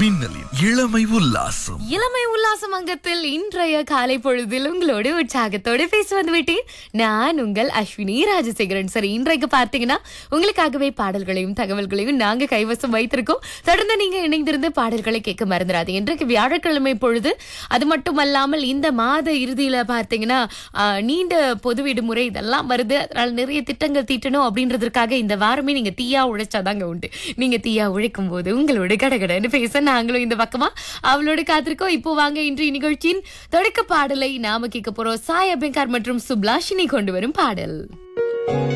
மின்னலின் இளமை உல்லாசம் இளமை உல்லாசம் அங்கத்தில் இன்றைய காலை பொழுதில் உங்களோடு உற்சாகத்தோடு பேச வந்து விட்டேன் நான் உங்கள் அஸ்வினி ராஜசேகரன் சரி இன்றைக்கு பார்த்தீங்கன்னா உங்களுக்காகவே பாடல்களையும் தகவல்களையும் நாங்க கைவசம் வைத்திருக்கோம் தொடர்ந்து நீங்க இணைந்திருந்து பாடல்களை கேட்க மறந்துடாதீங்க இன்றைக்கு வியாழக்கிழமை பொழுது அது மட்டுமல்லாமல் இந்த மாத இறுதியில பார்த்தீங்கன்னா ஆஹ், நீண்ட பொது விடுமுறை இதெல்லாம் வருது அதனால நிறைய திட்டங்கள் தீட்டணும் அப்படின்றதுக்காக இந்த வாரமே நீங்க தீயா உழைச்சாதாங்க உண்டு நீங்க தீயா உழைக்கும் போது உங்களோட கடகடன்னு பேச நாங்களும் இந்த பக்கமா அவளோட காத்திருக்கோம் இப்போ வாங்க இன்றைய நிகழ்ச்சியின் தொடக்க பாடலை நாம கேட்க போறோம் சாய் அபியங்கார் மற்றும் சுப்லாஷினி கொண்டு வரும் பாடல்